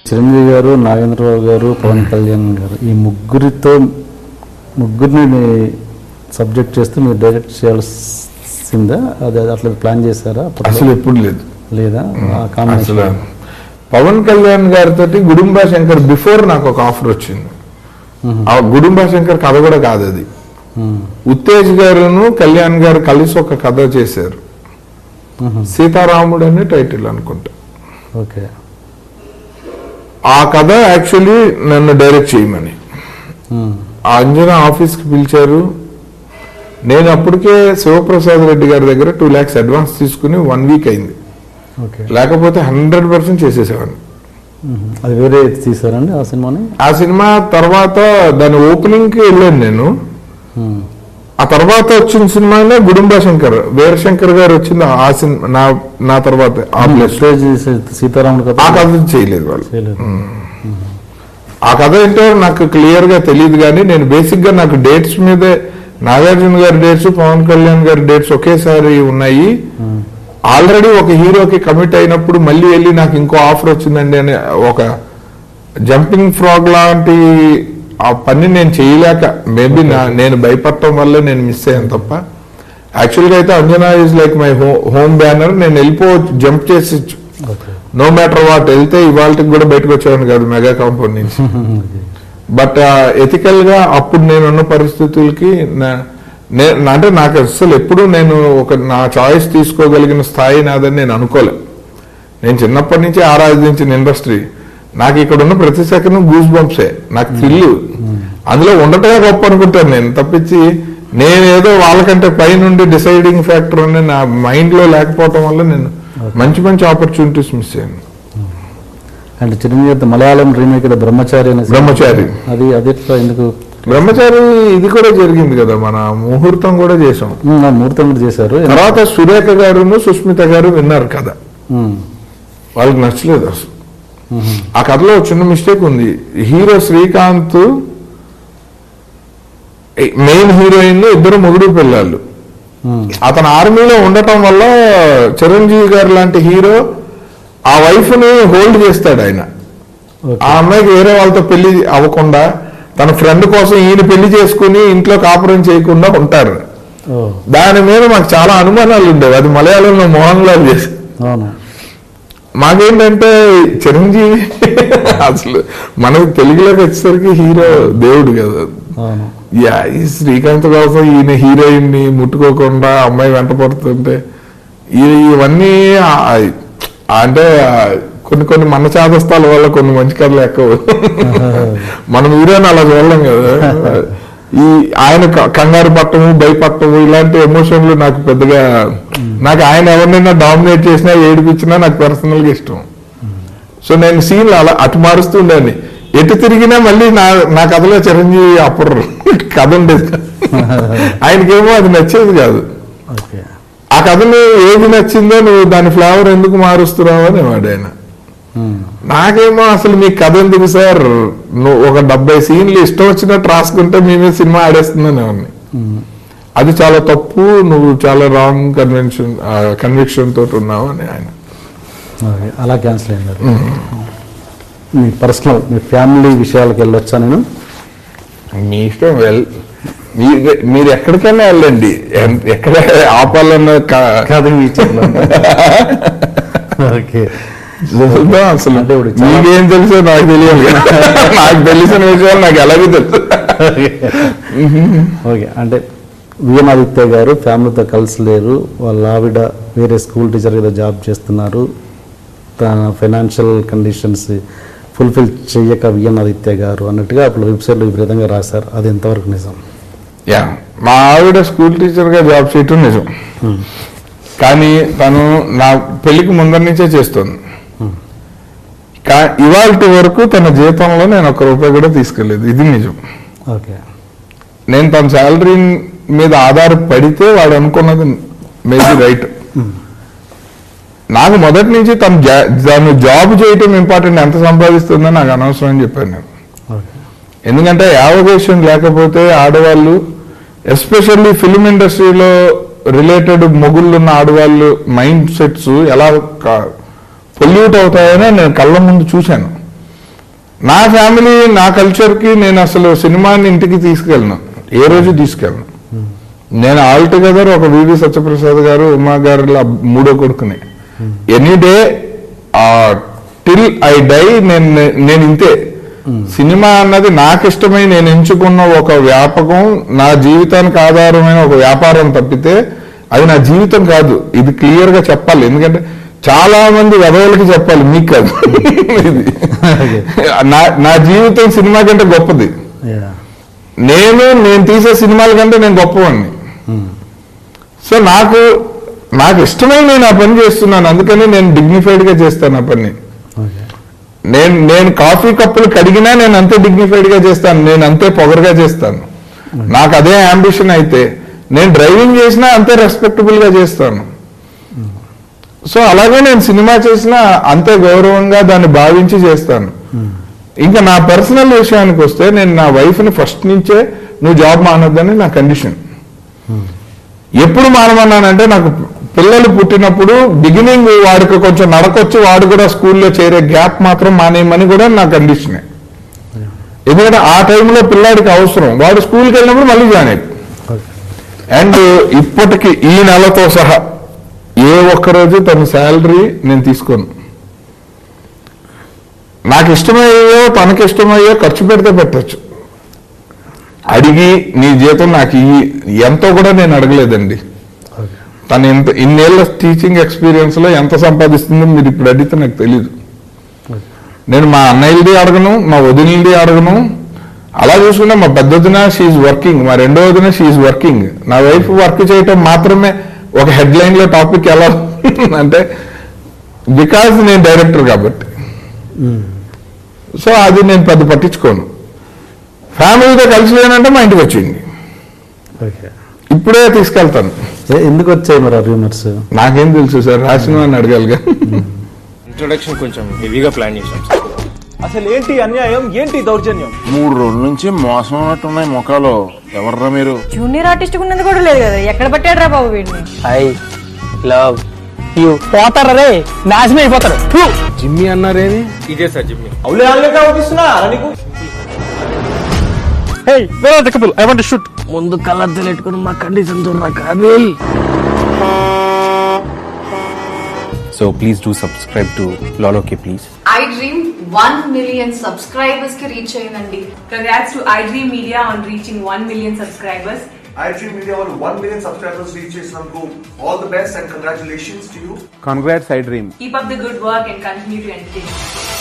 చిరంజీవి గారు నాగేంద్రరావు గారు పవన్ కళ్యాణ్ గారు ఈ ముగ్గురితో ముగ్గురిని సబ్జెక్ట్ చేస్తూ మీరు డైరెక్ట్ చేయాల్సిందా అదే అట్లా ప్లాన్ చేశారా అప్పట్లో? అసలు ఎప్పుడు లేదు లేదా ఆ అసలు కాంబినేషన్ పవన్ కళ్యాణ్ గారితో గుడుంబా శంకర్ బిఫోర్ నాకు ఒక ఆఫర్ వచ్చింది ఆ గుడుంబా శంకర్ కథ కూడా కాదు అది ఉత్తేజ్ గారును కళ్యాణ్ గారు కలిసి ఒక కథ చేశారు సీతారాముడు అనే టైటిల్ అనుకుంటా ఓకే ఆ కథ యాక్చువల్లీ నన్ను డైరెక్ట్ చేయమని ఆ అంజనా ఆఫీస్కి పిలిచారు నేను అప్పటికే శివప్రసాద్ రెడ్డి గారి దగ్గర టూ ల్యాక్స్ అడ్వాన్స్ తీసుకుని వన్ వీక్ అయింది ఓకే లేకపోతే హండ్రెడ్ పర్సెంట్ చేసేసేవాడిని అది వేరే తీసారండి ఆ సినిమాని ఆ సినిమా తర్వాత దాని ఓపెనింగ్ కి వెళ్ళాను నేను మ్మ్. ఆ తర్వాత వచ్చిన సినిమానే గుడుంబా శంకర్ వీరశంకర్ గారు వచ్చింది ఆ సినిమా నా నా తర్వాత ఆ ప్లేస్ స్టేజ్ సీ- సీతారాముడు కథ ఆ కథ చేయలేదు వాళ్ళు చేయలేదు ఆ కథ ఏంటో నాకు క్లియర్ గా తెలియదు కానీ నేను బేసిక్ గా నాకు డేట్స్ మీదే నాగార్జున గారి డేట్స్ పవన్ కళ్యాణ్ గారి డేట్స్ ఒకేసారి ఉన్నాయి ఆల్రెడీ ఒక హీరోకి కమిట్ అయినప్పుడు మళ్ళీ వెళ్ళి నాకు ఇంకో ఆఫర్ వచ్చిందండి అని ఒక జంపింగ్ ఫ్రాగ్ లాంటి ఆ పని నేను చేయలేక మేబీ నేను భయపడటం వల్ల నేను మిస్ అయ్యాను తప్ప యాక్చువల్గా అయితే Anjana is like my home banner నేను వెళ్ళిపోవచ్చు జంప్ చేసి ఓకే నో మ్యాటర్ వాట్ వెళ్తే ఇవాళకి కూడా బయటకు వచ్చేవాడిని కాదు మెగా కాంపౌండ్ నుంచి బట్ ఎథికల్ గా అప్పుడు నేనున్న పరిస్థితులకి నా- నే- అంటే నాకు అసలు ఎప్పుడు నేను ఒక నా చాయిస్ తీసుకోగలిగిన స్థాయి నాదని నేను అనుకోలే నేను చిన్నప్పటి నుంచి ఆరాధించిన ఇండస్ట్రీ నాకు ఇక్కడ ఉన్న ప్రతి సెకండ్ గూస్ బంప్సే నాకు థ్రిల్ అందులో ఉండటమే గొప్ప అనుకుంటాను నేను తప్పించి నేనేదో వాళ్ళకంటే పైనుండి డిసైడింగ్ ఫ్యాక్టర్ అని నా మైండ్ లో లేకపోవటం వల్ల నేను మంచి మంచి ఆపర్చునిటీస్ మిస్ అయ్యాను అండ్ చిరంజీవి గారి మలయాళం రీమేక్ బ్రహ్మచారి అనే సినిమా. బ్రహ్మచారి. అది అది ఎట్లా ఎందుకు బ్రహ్మచారి ఇది కూడా జరిగింది కదా మన ముహూర్తం కూడా చేసాం మ్మ్, ఆ ముహూర్తం కూడా చేశారు తర్వాత సురేఖ గారును సుస్మిత గారు విన్నారు కదా మ్మ్. వాళ్ళకి నచ్చలేదు అసలు మ్మ్. ఆ కథలో ఒక చిన్న మిస్టేక్ ఉంది హీరో శ్రీకాంత్ మెయిన్ హీరోయిన్ ఇద్దరు మొగుడు పిల్లలు మ్మ్. అతను ఆర్మీలో ఉండటం వల్ల చిరంజీవి గారు లాంటి హీరో ఆ వైఫ్ ని హోల్డ్ చేస్తాడు ఆయన ఓకే. ఆ అమ్మాయికి వేరే వాళ్ళతో పెళ్లి అవ్వకుండా తన ఫ్రెండ్ కోసం ఈయన పెళ్లి చేసుకుని ఇంట్లో కాపురం చేయకుండా ఉంటారు ఓ దాని మీద మాకు చాలా అనుమానాలు ఉండేవి అది మలయాళంలో మోహన్ లాల్ చేసి అవును మాకేంటంటే చిరంజీవి అసలు మనకు తెలుగులోకి వచ్చేసరికి హీరో దేవుడు కదా అవును యా ఈ శ్రీకాంత్ కోసం ఈయన హీరోయిన్ ని ముట్టుకోకుండా అమ్మాయి వెంట పడుతుంటే ఈ- ఇవన్నీ ఆ- అంటే ఆ కొన్ని కొన్ని మన చాదస్తాల వల్ల కొన్ని మంచి కథలు ఎక్కువ మనం హీరోని అలా చూడలేం కదా ఈ ఆయన క- కంగారు పట్టము భయపడటము ఇలాంటి ఎమోషన్లు నాకు పెద్దగా నాకు ఆయన ఎవరినైనా డామినేట్ చేసినా ఏడిపించినా నాకు పర్సనల్ గా ఇష్టం సో నేను సీన్లు అలా అటు మారుస్తూ ఉండేవాడిని ఎటు తిరిగినా మళ్ళీ నా నా కథలో చిరంజీవి అప్పుడు కథ ఉండేది కాదు. ఆయనకేమో అది నచ్చేది కాదు ఓకే ఆ కథలో ఏది నచ్చిందో నువ్వు దాని ఫ్లేవర్ ఎందుకు మారుస్తున్నావు అని వాడు ఆయన మ్మ్. నాకేమో అసలు మీ కథ ఎందుకు సార్ నువ్వు ఒక డెబ్బై సీన్లు ఇష్టం వచ్చినట్టు రాసుకుంటే మీ మీద సినిమా ఆడేస్తుందని అవన్నీ మ్మ్. అది చాలా తప్పు నువ్వు చాలా రాంగ్ కన్వెన్షన్ కన్విక్షన్ తోటి ఉన్నావు అని ఆయన ఓకే అలా క్యాన్సిల్ అయింది అది. మీ పర్సనల్ మీ ఫ్యామిలీ విషయాలకు వెళ్ళొచ్చా నేను మీ ఇష్టం వెల్ మీరు మీరు ఎక్కడికైనా వెళ్ళండి ఎన్- ఎక్కడ ఆపాలన్న క- కాదు మీ ఇచ్చేట్లో. ఓకే చూద్దాం అసలు అంటే ఇప్పుడు చాలా- మీకేం తెలుసో నాకు తెలియదు నాకు తెలిసిన విషయాలు నాకు ఎలాగో తెలుసు ఓకే అంటే విఎన్ ఆదిత్య గారు ఫ్యామిలీతో కలిసి లేరు వాళ్ళ ఆవిడ వేరే స్కూల్ టీచర్ ఏదో జాబ్ చేస్తున్నారు తన ఫైనాన్షియల్ కండిషన్స్ ఫుల్ఫిల్ చెయ్యక విఎన్ ఆదిత్య గారు అన్నట్టుగా అప్పుడు వెబ్సైట్లో విపరీతంగా రాశారు అది ఎంతవరకు నిజం యా మా ఆవిడ స్కూల్ టీచర్ గా జాబ్ చేయటం నిజం కానీ తను నా పెళ్లికి ముందర నుంచే చేస్తుంది ఇవాళ వరకు తన జీతంలో నేను ఒక్క రూపాయి కూడా తీసుకెళ్ళలేదు ఇది నిజం ఓకే నేను తన శాలరీ మీద ఆధారపడితే వాడు అనుకున్నది మేబీ రైట్ నాకు మొదటి నుంచి తను జా- తను జాబ్ చేయటం ఇంపార్టెంట్ ఎంత సంపాదిస్తుందో నాకు అనవసరం అని చెప్పాను నేను ఓకే ఎందుకంటే యావగేషన్ లేకపోతే ఆడవాళ్ళు ఎస్పెషల్లీ ఫిల్మ్ ఇండస్ట్రీలో రిలేటెడ్ మొగుళ్ళు ఉన్న ఆడవాళ్ళు మైండ్ సెట్స్ ఎలా పొల్యూట్ అవుతాయని నేను కళ్ళ ముందు చూశాను నా ఫ్యామిలీ నా కల్చర్కి నేను అసలు సినిమాని ఇంటికి తీసుకెళ్ళను ఏ రోజు తీసుకెళ్ళను నేను ఆల్ టుగెదర్ ఒక వివి సత్యప్రసాద్ గారు ఉమా గారు మూడో కొడుకుని any day till I die నేను నేను ఇంతే సినిమా అన్నది నాకు ఇష్టమై నేను ఎంచుకున్న ఒక వ్యాపకం నా జీవితానికి ఆధారమైన ఒక వ్యాపారం తప్పితే అది నా జీవితం కాదు ఇది క్లియర్ గా చెప్పాలి ఎందుకంటే చాలా మంది వెధవులకి చెప్పాలి మీకు కాదు ఇది నా నా జీవితం సినిమా కంటే గొప్పది యా నేను నేను తీసే సినిమాల కంటే నేను గొప్పవాడిని సో నాకు నాకు ఇష్టమై నేను ఆ పని చేస్తున్నాను అందుకని నేను డిగ్నిఫైడ్ గా చేస్తాను ఆ పని ఓకే నేను నేను కాఫీ కప్పులు కడిగినా నేను అంతే డిగ్నిఫైడ్ గా చేస్తాను నేను అంతే పొగరుగా చేస్తాను నాకు అదే అంబిషన్ అయితే నేను డ్రైవింగ్ చేసినా అంతే రెస్పెక్టబుల్ గా చేస్తాను సో అలాగే నేను సినిమా చేసినా అంతే గౌరవంగా దాన్ని భావించి చేస్తాను ఇంకా నా పర్సనల్ విషయానికి వస్తే నేను నా వైఫ్ ని ఫస్ట్ నుంచే నువ్వు జాబ్ మానొద్దని నా కండిషన్ ఎప్పుడు మానమన్నానంటే నాకు పిల్లలు పుట్టినప్పుడు బిగినింగ్ వాడికి కొంచెం నడకొచ్చి వాడు కూడా స్కూల్లో చేరే గ్యాప్ మాత్రం మానేయమని కూడా నా కండిషనే ఎందుకంటే ఆ టైంలో పిల్లాడికి అవసరం వాడు స్కూల్కి వెళ్ళినప్పుడు మళ్ళీ జాయిన్ అయ్యి ఓకే అండ్ ఇప్పటికి ఈ నెలతో సహా ఏ ఒక్క రోజు తన శాలరీ నేను తీసుకోను నాకు ఇష్టమయ్యో తనకి ఇష్టమయ్యో ఖర్చు పెడితే పెట్టచ్చు అడిగి నీ జీతం నాకు ఇయ్యి ఎంతో కూడా నేను అడగలేదండి ఓకే తను ఎంత ఇన్నేళ్ల టీచింగ్ ఎక్స్పీరియన్స్ లో ఎంత సంపాదిస్తుందో మీరు ఇప్పుడు అడిగితే నాకు తెలియదు నేను మా అన్నయ్యది అడగను మా వదినది అడగను అలా చూసుకుంటే మా పెద్ద వదిన షీఈ్ వర్కింగ్ మా రెండో వదిన షీఈ్ వర్కింగ్ నా వైఫ్ వర్క్ చేయటం మాత్రమే ఒక హెడ్ లైన్ లో టాపిక్ ఎలా అంటే బికాజ్ నేను డైరెక్టర్ కాబట్టి సో అది నేను పెద్ద పట్టించుకోను ఫ్యామిలీతో కలిసి లేనంటే మా ఇంటికి వచ్చింది ఓకే ఇప్పుడే తీసుకెళ్తాను ఏ- ఎందుకు వచ్చాయి మరి ఆ రూమర్స్ నాకేం తెలుసు సార్ రాసిన అని అడగాలిగా ఇంట్రొడక్షన్ కొంచెం హెవీగా ప్లాన్ చేసాం సార్ అసలు ఏంటి అన్యాయం ఏంటి దౌర్జన్యం మూడు రోజుల నుంచి మోసం ఉన్నట్టున్నాయి ముఖాలు ఎవర్రా మీరు జూనియర్ ఆర్టిస్ట్ ఉన్నది కూడా లేదు కదా ఎక్కడ పట్టాడు రా బాబు వీడిని ఐ లవ్ యూ పోతారా రే నాశనం అయిపోతారు జిమ్మి అన్నారేమి ఇదే సార్ జిమ్మి అవులే ఆన్లే అవుపిస్తున్నా నీకు ఐ వాంట్ షూట్ ముందు కలర్ తెలియట్టుకుని మా కండిషన్ చూడరా కానీ so please do subscribe to లాలోకి please I dream one million subscribers కి రీచ్ అయిందండి Congrats to iDream Media on reaching 1 million subscribers. iDream Media వాళ్ళు 1 million subscribers reach చేసినందుకు all the best and congratulations to you. Congrats I dream Keep up the good work and continue to entertain. us.